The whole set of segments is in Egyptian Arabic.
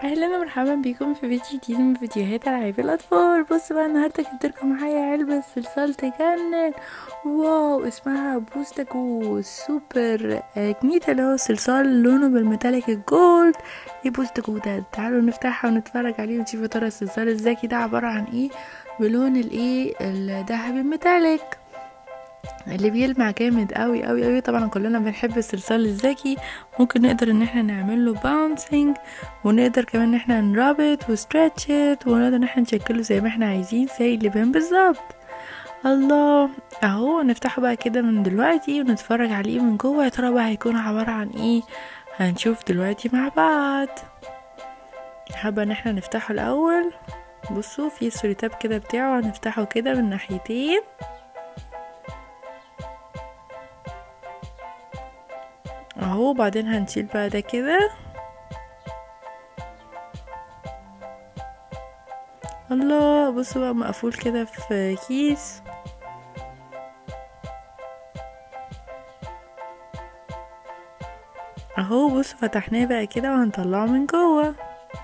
اهلا ومرحبا بكم في فيديو جديد من فيديوهات العاب الاطفال بصوا بقى النهارده جبت لكم معايا علبه صلصال تجنن واو اسمها بوستاكو سوبر آه، جديد اللي هو صلصال لونه بالميتاليك الجولد ايه بوستاكو ده تعالوا نفتحها ونتفرج عليه ونشوف يا ترى الصلصال الذكي ده عباره عن ايه بلون الايه الذهبي الميتاليك اللي بيلمع جامد قوي قوي قوي طبعا كلنا بنحب الصلصال الذكي ممكن نقدر ان احنا نعمل له باونسنج ونقدر كمان ان احنا نرابط وستريتشت ونقدر ان احنا نشكله زي ما احنا عايزين زي اللبان بالظبط الله اهو نفتحه بقى كده من دلوقتي ونتفرج عليه من جوه يا ترى بقى هيكون عبارة عن ايه هنشوف دلوقتي مع بعض حابة ان احنا نفتحه الاول بصوا في السوليتاب كده بتاعه هنفتحه كده من ناحيتين اهو بعدين هنشيل بقى ده كده الله بصوا بقى مقفول كده في كيس اهو بصوا فتحناه بقى كده وهنطلعه من جوه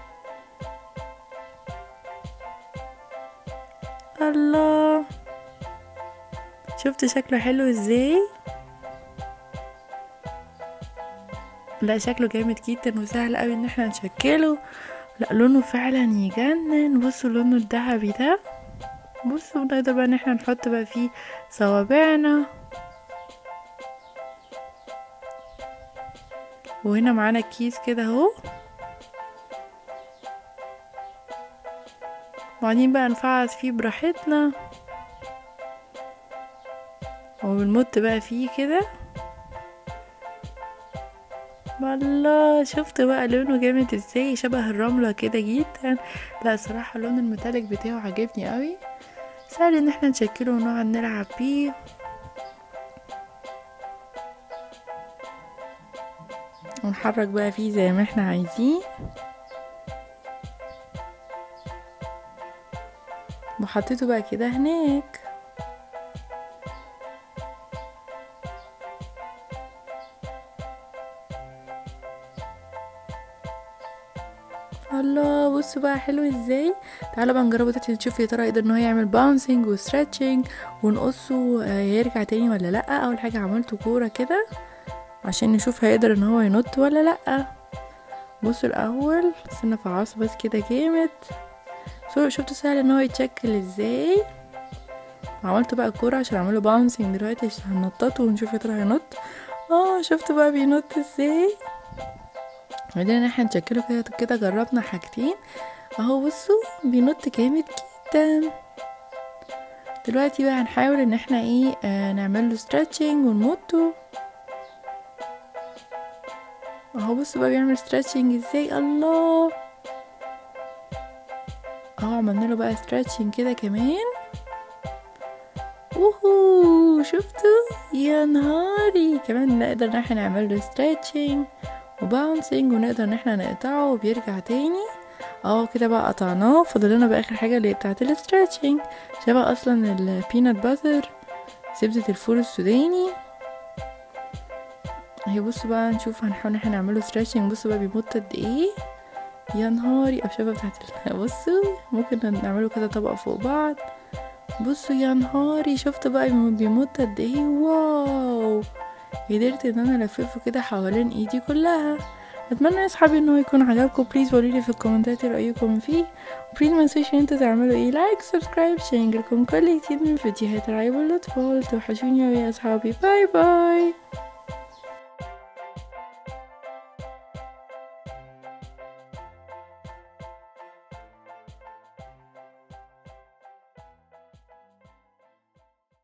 الله شفت شكله حلو ازاي لا شكله جامد جدا وسهل قوي ان احنا نشكله لا لونه فعلا يجنن بصوا لونه الذهبي ده بصوا نقدر بقى ان احنا نحط بقى فيه صوابعنا وهنا معانا الكيس كده اهو وبعدين بقى نفعص فيه براحتنا وبنمط بقى فيه كده الله شفت بقى لونه جامد ازاي شبه الرملة كده جدا لا صراحة لون الميتاليك بتاعه عجبني قوي سهل ان احنا نشكله ونقعد نلعب بيه ونحرك بقى فيه زي ما احنا عايزين وحطيته بقى كده هناك الله بصوا بقى حلو ازاي تعالوا بقى نجربه تاني نشوف يا ترى يقدر ان هو يعمل باونسنج وستريتشنج ونقصه يرجع تاني ولا لا اول حاجه عملته كوره كده عشان نشوف هيقدر ان هو ينط ولا لا بصوا الاول استنى فعصه بس كده جامد شفتوا سهل ان هو يتشكل ازاي عملت بقى كوره عشان اعمله باونسنج دلوقتي عشان هنططه ونشوف يا ترى هينط اه شفتوا بقى بينط ازاي بعدين ان احنا نشكله كده كده جربنا حاجتين اهو بصوا بينط جامد جدا دلوقتي بقى هنحاول ان احنا ايه آه نعمل له ستريتشنج ونمطه اهو بصوا بقى بيعمل ستريتشنج ازاي الله اهو عملنا له بقى ستريتشنج كده كمان اوهو شفتوا يا نهاري كمان نقدر ان احنا نعمل له ستريتشنج وباونسنج ونقدر ان احنا نقطعه وبيرجع تاني اهو كده بقى قطعناه فاضل لنا بقى اخر حاجه اللي هي بتاعه الستريتشنج شبه اصلا البينات باتر زبده الفول السوداني اهي بصوا بقى نشوف هنحاول ان احنا نعمله ستريتشنج بصوا بقى بيمط قد ايه يا نهاري او شبه بتاعت بصوا ممكن نعمله كده طبقه فوق بعض بصوا يا نهاري شفت بقى بيمط قد ايه واو قدرت ان انا الففه كده حوالين ايدي كلها اتمنى يا اصحابي ان هو يكون عجبكم بليز قولولي في الكومنتات رايكم فيه وبليز ما تنسوش ان انتوا تعملوا ايه لايك سبسكرايب عشان يجيلكم كل جديد من فيديوهات العاب الاطفال توحشوني يا اصحابي باي باي